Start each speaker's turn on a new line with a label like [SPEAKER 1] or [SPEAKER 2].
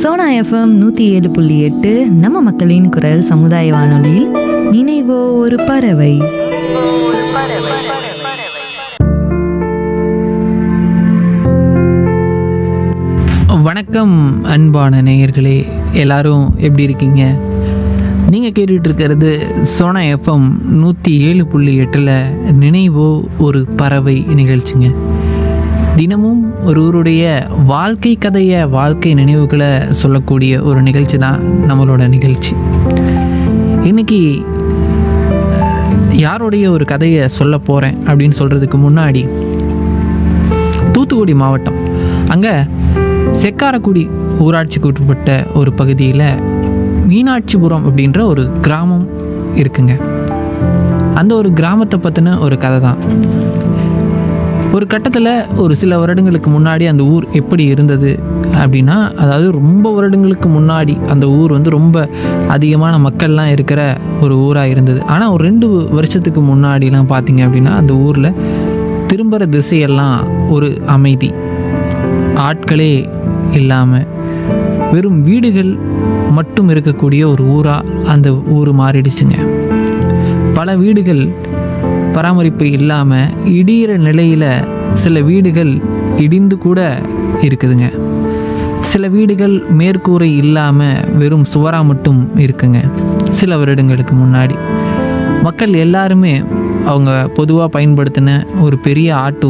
[SPEAKER 1] Sona FM நூற்றி ஏழு புள்ளி எட்டு நம்ம மக்களின் குரல் சமுதாய வானொலியில் நினைவோ ஒரு பறவை
[SPEAKER 2] வணக்கம் அன்பான நேயர்களே எல்லாரும் எப்படி இருக்கீங்க நீங்கள் கேட்டுட்டு இருக்கிறது சோனா எஃப்எம் நூற்றி ஏழு புள்ளி எட்டில் நினைவோ ஒரு பறவை நிகழ்ச்சிங்க தினமும் ஒருவருடைய வாழ்க்கை கதையை வாழ்க்கை நினைவுகளை சொல்லக்கூடிய ஒரு நிகழ்ச்சி தான் நம்மளோட நிகழ்ச்சி இன்னைக்கு யாருடைய ஒரு கதையை சொல்ல போகிறேன் அப்படின்னு சொல்கிறதுக்கு முன்னாடி தூத்துக்குடி மாவட்டம் அங்கே செக்காரக்குடி ஊராட்சிக்கு உட்பட்ட ஒரு பகுதியில் மீனாட்சிபுரம் அப்படின்ற ஒரு கிராமம் இருக்குங்க அந்த ஒரு கிராமத்தை பற்றின ஒரு கதை தான் ஒரு கட்டத்தில் ஒரு சில வருடங்களுக்கு முன்னாடி அந்த ஊர் எப்படி இருந்தது அப்படின்னா அதாவது ரொம்ப வருடங்களுக்கு முன்னாடி அந்த ஊர் வந்து ரொம்ப அதிகமான மக்கள்லாம் இருக்கிற ஒரு ஊராக இருந்தது ஆனால் ஒரு ரெண்டு வருஷத்துக்கு முன்னாடிலாம் பார்த்தீங்க அப்படின்னா அந்த ஊரில் திரும்புகிற திசையெல்லாம் ஒரு அமைதி ஆட்களே இல்லாமல் வெறும் வீடுகள் மட்டும் இருக்கக்கூடிய ஒரு ஊராக அந்த ஊர் மாறிடுச்சுங்க பல வீடுகள் பராமரிப்பு இல்லாமல் இடிகிற நிலையில் சில வீடுகள் இடிந்து கூட இருக்குதுங்க சில வீடுகள் மேற்கூரை இல்லாமல் வெறும் சுவராக மட்டும் இருக்குங்க சில வருடங்களுக்கு முன்னாடி மக்கள் எல்லாருமே அவங்க பொதுவாக பயன்படுத்தின ஒரு பெரிய ஆட்டு